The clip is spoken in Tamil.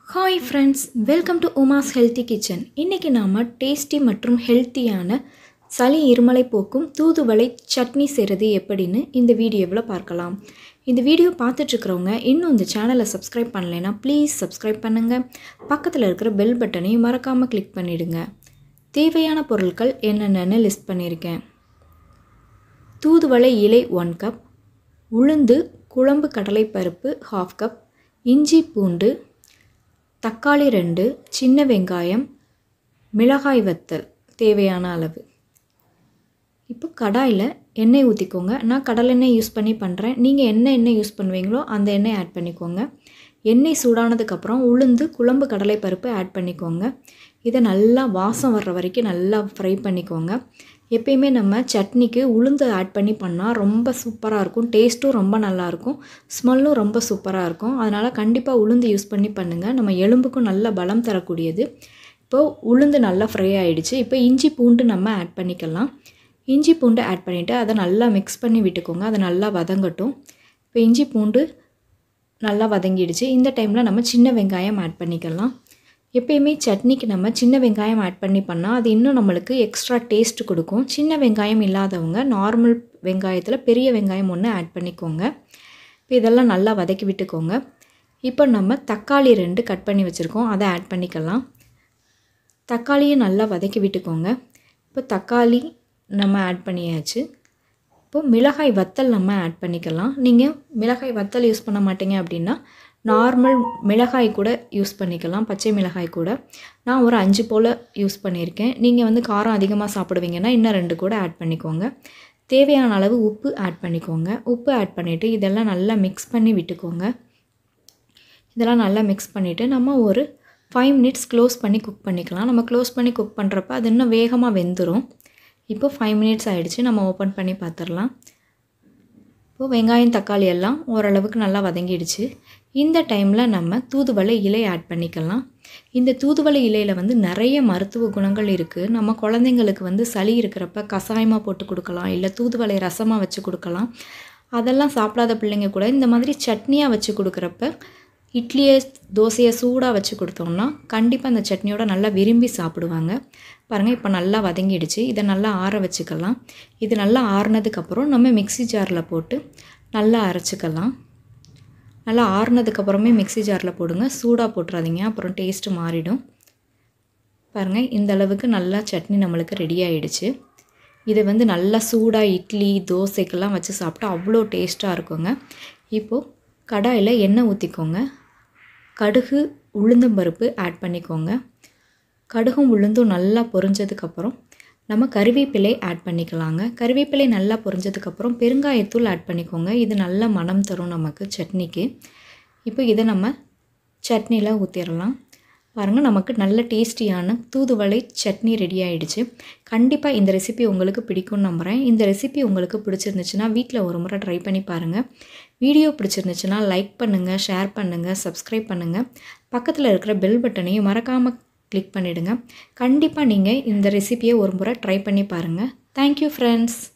hi friends welcome to Uma's healthy kitchen இன்றைக்கி நாம் டேஸ்டி மற்றும் ஹெல்த்தியான சளி இருமலை போக்கும் தூதுவளை சட்னி செய்கிறது எப்படின்னு இந்த வீடியோவில் பார்க்கலாம் இந்த வீடியோ பார்த்துட்ருக்கிறவங்க இன்னும் இந்த சேனலை சப்ஸ்கிரைப் பண்ணலைன்னா ப்ளீஸ் சப்ஸ்கிரைப் பண்ணுங்கள் பக்கத்தில் இருக்கிற பெல் பட்டனையும் மறக்காமல் கிளிக் பண்ணிவிடுங்க தேவையான பொருட்கள் என்னென்னு லிஸ்ட் பண்ணியிருக்கேன் தூதுவளை இலை ஒன் கப் உளுந்து குழம்பு கடலைப்பருப்பு ஹாஃப் கப் இஞ்சி பூண்டு தக்காளி ரெண்டு சின்ன வெங்காயம் மிளகாய் வத்தல் தேவையான அளவு இப்போ கடாயில் எண்ணெய் ஊற்றிக்கோங்க நான் கடலெண்ணெய் யூஸ் பண்ணி பண்ணுறேன் நீங்கள் என்ன எண்ணெய் யூஸ் பண்ணுவீங்களோ அந்த எண்ணெய் ஆட் பண்ணிக்கோங்க எண்ணெய் சூடானதுக்கப்புறம் உளுந்து குழம்பு கடலை பருப்பு ஆட் பண்ணிக்கோங்க இதை நல்லா வாசம் வர்ற வரைக்கும் நல்லா ஃப்ரை பண்ணிக்கோங்க எப்பயுமே நம்ம சட்னிக்கு உளுந்து ஆட் பண்ணி பண்ணால் ரொம்ப சூப்பராக இருக்கும் டேஸ்ட்டும் ரொம்ப நல்லாயிருக்கும் ஸ்மெல்லும் ரொம்ப சூப்பராக இருக்கும் அதனால் கண்டிப்பாக உளுந்து யூஸ் பண்ணி பண்ணுங்கள் நம்ம எலும்புக்கும் நல்ல பலம் தரக்கூடியது இப்போது உளுந்து நல்லா ஃப்ரை ஆகிடுச்சு இப்போ இஞ்சி பூண்டு நம்ம ஆட் பண்ணிக்கலாம் இஞ்சி பூண்டு ஆட் பண்ணிவிட்டு அதை நல்லா மிக்ஸ் பண்ணி விட்டுக்கோங்க அதை நல்லா வதங்கட்டும் இப்போ இஞ்சி பூண்டு நல்லா வதங்கிடுச்சு இந்த டைமில் நம்ம சின்ன வெங்காயம் ஆட் பண்ணிக்கலாம் எப்பயுமே சட்னிக்கு நம்ம சின்ன வெங்காயம் ஆட் பண்ணி பண்ணால் அது இன்னும் நம்மளுக்கு எக்ஸ்ட்ரா டேஸ்ட் கொடுக்கும் சின்ன வெங்காயம் இல்லாதவங்க நார்மல் வெங்காயத்தில் பெரிய வெங்காயம் ஒன்று ஆட் பண்ணிக்கோங்க இப்போ இதெல்லாம் நல்லா வதக்கி விட்டுக்கோங்க இப்போ நம்ம தக்காளி ரெண்டு கட் பண்ணி வச்சுருக்கோம் அதை ஆட் பண்ணிக்கலாம் தக்காளியை நல்லா வதக்கி விட்டுக்கோங்க இப்போ தக்காளி நம்ம ஆட் பண்ணியாச்சு இப்போது மிளகாய் வத்தல் நம்ம ஆட் பண்ணிக்கலாம் நீங்கள் மிளகாய் வத்தல் யூஸ் பண்ண மாட்டீங்க அப்படின்னா நார்மல் மிளகாய் கூட யூஸ் பண்ணிக்கலாம் பச்சை மிளகாய் கூட நான் ஒரு அஞ்சு போல் யூஸ் பண்ணியிருக்கேன் நீங்கள் வந்து காரம் அதிகமாக சாப்பிடுவீங்கன்னா இன்னும் ரெண்டு கூட ஆட் பண்ணிக்கோங்க தேவையான அளவு உப்பு ஆட் பண்ணிக்கோங்க உப்பு ஆட் பண்ணிவிட்டு இதெல்லாம் நல்லா மிக்ஸ் பண்ணி விட்டுக்கோங்க இதெல்லாம் நல்லா மிக்ஸ் பண்ணிவிட்டு நம்ம ஒரு ஃபைவ் மினிட்ஸ் க்ளோஸ் பண்ணி குக் பண்ணிக்கலாம் நம்ம க்ளோஸ் பண்ணி குக் பண்ணுறப்ப அது இன்னும் வேகமாக வெந்துடும் இப்போ ஃபைவ் மினிட்ஸ் ஆகிடுச்சு நம்ம ஓப்பன் பண்ணி பார்த்துடலாம் இப்போது வெங்காயம் தக்காளி எல்லாம் ஓரளவுக்கு நல்லா வதங்கிடுச்சு இந்த டைமில் நம்ம தூதுவளை இலை ஆட் பண்ணிக்கலாம் இந்த தூதுவளை இலையில் வந்து நிறைய மருத்துவ குணங்கள் இருக்குது நம்ம குழந்தைங்களுக்கு வந்து சளி இருக்கிறப்ப கஷாயமாக போட்டு கொடுக்கலாம் இல்லை தூதுவளை ரசமாக வச்சு கொடுக்கலாம் அதெல்லாம் சாப்பிடாத பிள்ளைங்க கூட இந்த மாதிரி சட்னியாக வச்சு கொடுக்குறப்ப இட்லியை தோசையை சூடாக வச்சு கொடுத்தோம்னா கண்டிப்பாக அந்த சட்னியோட நல்லா விரும்பி சாப்பிடுவாங்க பாருங்கள் இப்போ நல்லா வதங்கிடுச்சு இதை நல்லா ஆற வச்சுக்கலாம் இது நல்லா ஆறுனதுக்கப்புறம் நம்ம மிக்சி ஜாரில் போட்டு நல்லா அரைச்சிக்கலாம் நல்லா ஆறுனதுக்கப்புறமே மிக்சி ஜாரில் போடுங்க சூடாக போட்டுறாதீங்க அப்புறம் டேஸ்ட்டு மாறிடும் பாருங்கள் இந்த அளவுக்கு நல்லா சட்னி நம்மளுக்கு ரெடி ஆகிடுச்சு இது வந்து நல்லா சூடாக இட்லி தோசைக்கெல்லாம் வச்சு சாப்பிட்டா அவ்வளோ டேஸ்ட்டாக இருக்குங்க இப்போது கடாயில் எண்ணெய் ஊற்றிக்கோங்க கடுகு உளுந்தம்பருப்பு ஆட் பண்ணிக்கோங்க கடுகும் உளுந்தும் நல்லா பொரிஞ்சதுக்கப்புறம் நம்ம கருவேப்பிலை ஆட் பண்ணிக்கலாங்க கருவேப்பிலை நல்லா பொரிஞ்சதுக்கப்புறம் பெருங்காயத்தூள் ஆட் பண்ணிக்கோங்க இது நல்ல மனம் தரும் நமக்கு சட்னிக்கு இப்போ இதை நம்ம சட்னியில் ஊற்றிடலாம் பாருங்கள் நமக்கு நல்ல டேஸ்டியான தூதுவளை சட்னி ரெடி ஆகிடுச்சு கண்டிப்பாக இந்த ரெசிபி உங்களுக்கு பிடிக்கும்னு நம்புகிறேன் இந்த ரெசிபி உங்களுக்கு பிடிச்சிருந்துச்சுன்னா வீட்டில் ஒரு முறை ட்ரை பண்ணி பாருங்கள் வீடியோ பிடிச்சிருந்துச்சுன்னா லைக் பண்ணுங்கள் ஷேர் பண்ணுங்கள் சப்ஸ்கிரைப் பண்ணுங்கள் பக்கத்தில் இருக்கிற பெல் பட்டனையும் மறக்காமல் கிளிக் பண்ணிவிடுங்க கண்டிப்பாக நீங்கள் இந்த ரெசிபியை ஒரு முறை ட்ரை பண்ணி பாருங்கள் தேங்க்யூ ஃப்ரெண்ட்ஸ்